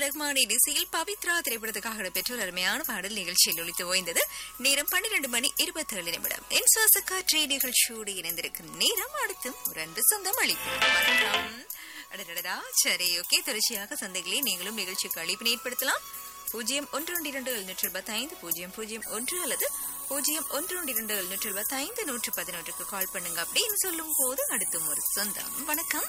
ரஹ்மானின் இசையில் பவித்ரா திரைப்படத்துக்காக இடம்பெற்ற ஒரு அருமையான பாடல் நிகழ்ச்சியில் ஒழித்து ஓய்ந்தது நேரம் பன்னிரண்டு மணி இருபத்தேழு நிமிடம் என் சுவாச காற்றை நிகழ்ச்சியோடு இணைந்திருக்கும் நேரம் அடுத்தும் ஒரு அன்பு சொந்தம் அளிப்பு வணக்கம் அடடடடா சரி ஓகே தொடர்ச்சியாக சந்தைகளே நீங்களும் நிகழ்ச்சிக்கு அழைப்பு ஏற்படுத்தலாம் பூஜ்ஜியம் ஒன்று ஒன்று இரண்டு எழுநூற்று இருபத்தைந்து பூஜ்ஜியம் பூஜ்ஜியம் ஒன்று அல்லது பூஜ்ஜியம் ஒன்று ஒன்று இரண்டு எழுநூற்று இருபத்தைந்து நூற்று பதினொன்றுக்கு கால் பண்ணுங்க அப்படின்னு சொல்லும் போது அடுத்தும் ஒரு சொந்தம் வணக்கம்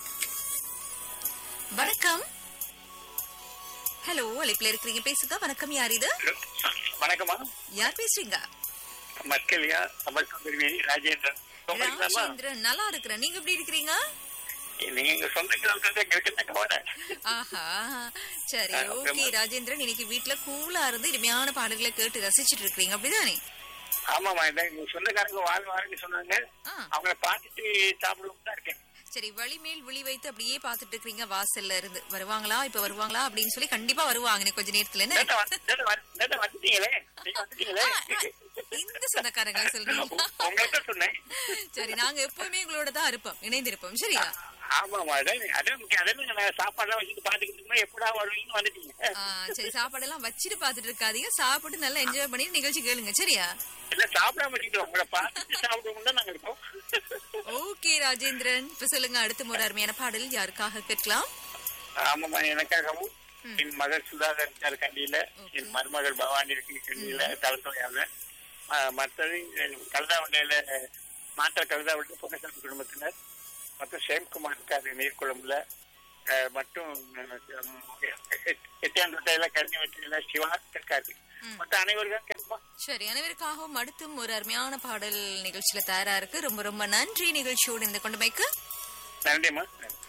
வணக்கம் ஹலோ அழைப்புல இருக்கிறீங்க பேசுங்க வணக்கம் யார் இது வணக்கம்மா யார் பேசுறீங்க மக்களியா தமிழ் சுந்தரி ராஜேந்திரன் சொந்தங்களாம்மா? ராஜேந்திரன் நல்லா இருக்கிறேன் நீங்க எப்படி இருக்கிறீங்க நீங்க எங்க சொந்தங்களுக்கு எங்களுக்கு என்ன கவலை ஆஹா சரி ஆ, ஓகே ஓகேம்மா. ராஜேந்திரன் இன்னைக்கு வீட்ல கூலா இருந்து இனிமையான பாடல்களை கேட்டு ரசிச்சிட்டு இருக்கீங்க அப்படிதானே ஆமாமா இந்த எங்க சொந்தக்காரங்க வாழ் வாழ்னு சொன்னாங்க ஆ. அவங்கள பார்த்துட்டு சாப்பிடுவோம் தான் இருக்கேன் சரி வழி மேல் விழி வைத்து அப்படியே பாத்துட்டு இருக்கீங்க வாசல்ல இருந்து வருவாங்களா இப்ப வருவாங்களா அப்படின்னு சொல்லி கண்டிப்பா வருவாங்க இன்னும் கொஞ்ச நேரத்துல என்ன நேத்து வந்து- நேத்து வந்து- நேத்து வந்துட்டீங்களே நீங்க வந்துட்டீங்களே இந்த சொந்தக்காரங்களை சொல்றீங்க உங்கள்கிட்ட சொன்னேன் சரி நாங்க எப்பவுமே உங்களோட தான் இருப்போம் இணைந்திருப்போம் சரியா ஆமாமா அதான் அதான் முக்கியம் அதான் நான் சாப்பாடுலாம் வச்சுட்டு பாத்துக்கிட்டு இருக்கும்போது எப்படா வருவீங்கன்னு வந்துட்டீங்க ஆ, சரி சாப்பாடெல்லாம் வச்சுட்டு பாத்துட்டு இருக்காதீங்க சாப்பிட்டு நல்லா என்ஜாய் பண்ணி நிகழ்ச்சி கேளுங்க சரியா இல்ல சாப்பிடாம வச்சுக்கிட்டோம் உங்களை பார்த்துட்டு சாப்பிடுவோம் தான் நாங்க இருக்கோம் ஓகே ராஜேந்திரன் இப்ப சொல்லுங்க அடுத்த ஒரு அருமையான பாடல் யாருக்காக கேட்கலாம் ஆமாமா எனக்காகவும் என் மகள் சுதாகர் இருக்கார் கண்டியில என் மருமகள் பவானி இருக்கு கண்டியில தலைமையாக மற்றது கழுதாவண்டையில மாற்ற கழுதாவண்டி பொன்னசாமி குடும்பத்தினர் மற்றும் சேம்குமார் இருக்காரு நீர்குளம்ல அஹ், மற்றும் எட்டியாந்தோட்டையில கருணி வெற்றியில சிவா இருக்காரு மற்ற அனைவருக்கும் கேட்போம் சரி அனைவருக்காகவும் அடுத்தும் ஒரு அருமையான பாடல் நிகழ்ச்சியில தயாரா இருக்கு ரொம்ப ரொம்ப நன்றி நிகழ்ச்சியோடு இந்த கொண்டுமைக்கு நன்றிம்மா நன்றி